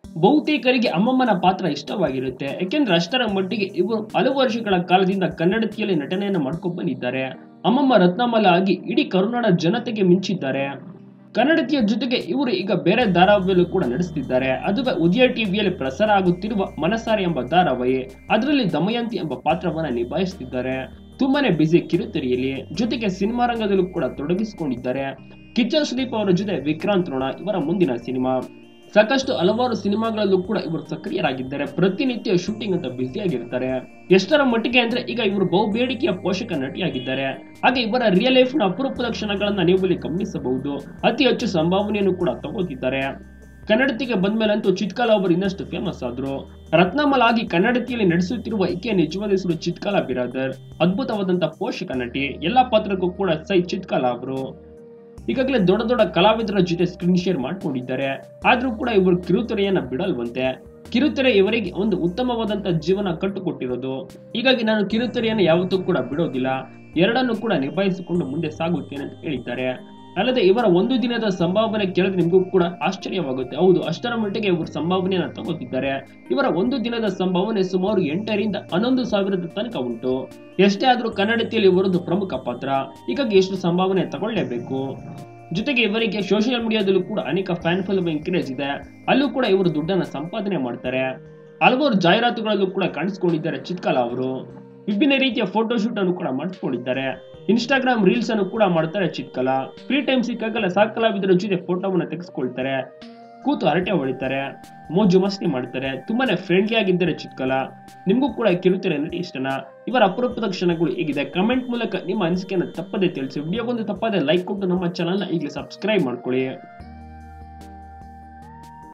ಬಹುತೇಕರಿಗೆ ಅಮ್ಮಮ್ಮನ ಪಾತ್ರ ಇಷ್ಟವಾಗಿರುತ್ತೆ ಯಾಕೆಂದ್ರೆ ಅಷ್ಟರ ಮಟ್ಟಿಗೆ ಇವರು ಹಲವು ವರ್ಷಗಳ ಕಾಲದಿಂದ ಕನ್ನಡತಿಯಲ್ಲಿ ನಟನೆಯನ್ನು ಮಾಡ್ಕೊಂಡು ಬಂದಿದ್ದಾರೆ ಅಮ್ಮಮ್ಮ ರತ್ನಮಲ ಆಗಿ ಇಡೀ ಕರುನಾಡ ಜನತೆಗೆ ಮಿಂಚಿದ್ದಾರೆ ಕನ್ನಡತಿಯ ಜೊತೆಗೆ ಇವರು ಈಗ ಬೇರೆ ಧಾರಾವಾಹಿಯಲ್ಲೂ ಕೂಡ ನಡೆಸ್ತಿದ್ದಾರೆ ಅದುವೇ ಉದಯ ಟಿವಿಯಲ್ಲಿ ಪ್ರಸಾರ ಆಗುತ್ತಿರುವ ಮನಸಾರೆ ಎಂಬ ಧಾರಾವಾಹಿ ಅದರಲ್ಲಿ ದಮಯಂತಿ ಎಂಬ ಪಾತ್ರವನ್ನ ನಿಭಾಯಿಸುತ್ತಿದ್ದಾರೆ ತುಂಬಾನೇ ಬ್ಯುಸಿ ಕಿರುತೆರೆಯಲ್ಲಿ ಜೊತೆಗೆ ಸಿನಿಮಾ ರಂಗದಲ್ಲೂ ಕೂಡ ತೊಡಗಿಸಿಕೊಂಡಿದ್ದಾರೆ ಕಿಚ್ಚ ಸುದೀಪ್ ಅವರ ಜೊತೆ ವಿಕ್ರಾಂತ್ ರೋಣ ಇವರ ಮುಂದಿನ ಸಿನಿಮಾ ಸಾಕಷ್ಟು ಹಲವಾರು ಸಿನಿಮಾಗಳಲ್ಲೂ ಕೂಡ ಇವರು ಸಕ್ರಿಯರಾಗಿದ್ದಾರೆ ಪ್ರತಿನಿತ್ಯ ಶೂಟಿಂಗ್ ಅಂತ ಬ್ಯುಸಿ ಆಗಿರ್ತಾರೆ ಎಷ್ಟರ ಮಟ್ಟಿಗೆ ಅಂದ್ರೆ ಈಗ ಇವರು ಬಹು ಬೇಡಿಕೆಯ ಪೋಷಕ ನಟಿಯಾಗಿದ್ದಾರೆ ಹಾಗೆ ಇವರ ರಿಯಲ್ ಲೈಫ್ ನ ಅಪರೂಪ ಲಕ್ಷಣಗಳನ್ನ ನೀವು ಇಲ್ಲಿ ಗಮನಿಸಬಹುದು ಅತಿ ಹೆಚ್ಚು ಸಂಭಾವನೆಯನ್ನು ಕೂಡ ತಗೋತಿದ್ದಾರೆ ಕನ್ನಡತಿಗೆ ಬಂದ್ಮೇಲಂತೂ ಚಿತ್ಕಾಲ ಅವರು ಇನ್ನಷ್ಟು ಫೇಮಸ್ ಆದ್ರು ರತ್ನಮಲ್ ಆಗಿ ಕನ್ನಡತಿಯಲ್ಲಿ ನಡೆಸುತ್ತಿರುವ ಈಕೆ ನಿಜವಾದ ಹೆಸರು ಚಿತ್ಕಾಲ ಬಿರಾದರ್ ಅದ್ಭುತವಾದಂತ ಪೋಷಕ ನಟಿ ಎಲ್ಲಾ ಪಾತ್ರಕ್ಕೂ ಕೂಡ ಸೈ ಚಿತ್ಕಾಲ ಅವರು ಈಗಾಗಲೇ ದೊಡ್ಡ ದೊಡ್ಡ ಕಲಾವಿದರ ಜೊತೆ ಸ್ಕ್ರೀನ್ ಶೇರ್ ಮಾಡ್ಕೊಂಡಿದ್ದಾರೆ ಆದ್ರೂ ಕೂಡ ಇವರು ಕಿರುತೆರೆಯನ್ನ ಬಿಡಲ್ವಂತೆ ಕಿರುತೆರೆ ಇವರಿಗೆ ಒಂದು ಉತ್ತಮವಾದಂತ ಜೀವನ ಕಟ್ಟುಕೊಟ್ಟಿರೋದು ಹೀಗಾಗಿ ನಾನು ಕಿರುತೆರೆಯನ್ನು ಯಾವತ್ತೂ ಕೂಡ ಬಿಡೋದಿಲ್ಲ ಎರಡನ್ನು ಕೂಡ ನಿಭಾಯಿಸಿಕೊಂಡು ಮುಂದೆ ಸಾಗುತ್ತೇನೆ ಅಂತ ಹೇಳಿದ್ದಾರೆ ಅಲ್ಲದೆ ಇವರ ಒಂದು ದಿನದ ಸಂಭಾವನೆ ಕೇಳಿದ್ರೆ ನಿಮಗೂ ಕೂಡ ಆಶ್ಚರ್ಯವಾಗುತ್ತೆ ಹೌದು ಅಷ್ಟರ ಮಟ್ಟಿಗೆ ಇವರು ಸಂಭಾವನೆಯನ್ನ ತಗೋತಿದ್ದಾರೆ ಇವರ ಒಂದು ದಿನದ ಸಂಭಾವನೆ ಸುಮಾರು ಎಂಟರಿಂದ ಹನ್ನೊಂದು ಸಾವಿರದ ತನಕ ಉಂಟು ಎಷ್ಟೇ ಆದ್ರೂ ಕನ್ನಡತಿಯಲ್ಲಿ ಇವರದ್ದು ಪ್ರಮುಖ ಪಾತ್ರ ಹೀಗಾಗಿ ಎಷ್ಟು ಸಂಭಾವನೆ ತಗೊಳ್ಳೇಬೇಕು ಜೊತೆಗೆ ಇವರಿಗೆ ಸೋಷಿಯಲ್ ಮೀಡಿಯಾದಲ್ಲೂ ಕೂಡ ಅನೇಕ ಫ್ಯಾನ್ ಫಾಲೋವಿಂಗ್ ಕ್ರೇಜ್ ಇದೆ ಅಲ್ಲೂ ಕೂಡ ಇವರು ದುಡ್ಡನ್ನ ಸಂಪಾದನೆ ಮಾಡ್ತಾರೆ ಹಲವಾರು ಜಾಹೀರಾತುಗಳಲ್ಲೂ ಕೂಡ ಕಾಣಿಸ್ಕೊಂಡಿದ್ದಾರೆ ಚಿತ್ಕಾಲ ಅವರು ವಿಭಿನ್ನ ರೀತಿಯ ಫೋಟೋ ಶೂಟ್ ಅನ್ನು ಕೂಡ ಮಾಡಿಸ್ಕೊಂಡಿದ್ದಾರೆ ಇನ್ಸ್ಟಾಗ್ರಾಮ್ ರೀಲ್ಸ್ ಅನ್ನು ಕೂಡ ಮಾಡ್ತಾರೆ ಚಿತ್ಕಲಾ ಫ್ರೀ ಟೈಮ್ ಸಿಕ್ಕಾಗಲ್ಲ ಸಾಕು ಕಲಾವಿದರ ಜೊತೆ ಫೋಟೋವನ್ನ ತೆಗೆಸ್ಕೊಳ್ತಾರೆ ಕೂತು ಹರಟೆ ಹೊಡಿತಾರೆ ಮೋಜು ಮಸ್ತಿ ಮಾಡ್ತಾರೆ ತುಂಬಾನೇ ಫ್ರೆಂಡ್ಲಿ ಆಗಿದ್ದಾರೆ ಚಿತ್ಕಲಾ ನಿಮಗೂ ಕೂಡ ಕಿರುತೆರೆ ನಟಿ ಇಷ್ಟನಾ ಇವರ ಅಪರೂಪದ ಕ್ಷಣಗಳು ಹೇಗಿದೆ ಕಮೆಂಟ್ ಮೂಲಕ ನಿಮ್ಮ ಅನಿಸಿಕೆಯನ್ನು ತಪ್ಪದೆ ತಿಳಿಸಿ ವಿಡಿಯೋಗೊಂದು ತಪ್ಪದೆ ಲೈಕ್ ಕೊಟ್ಟು ನಮ್ಮ ಚಾನಲ್ನ ಈಗಲೇ ಸಬ್ಸ್ಕ್ರೈಬ್ ಮಾಡ್ಕೊಳ್ಳಿ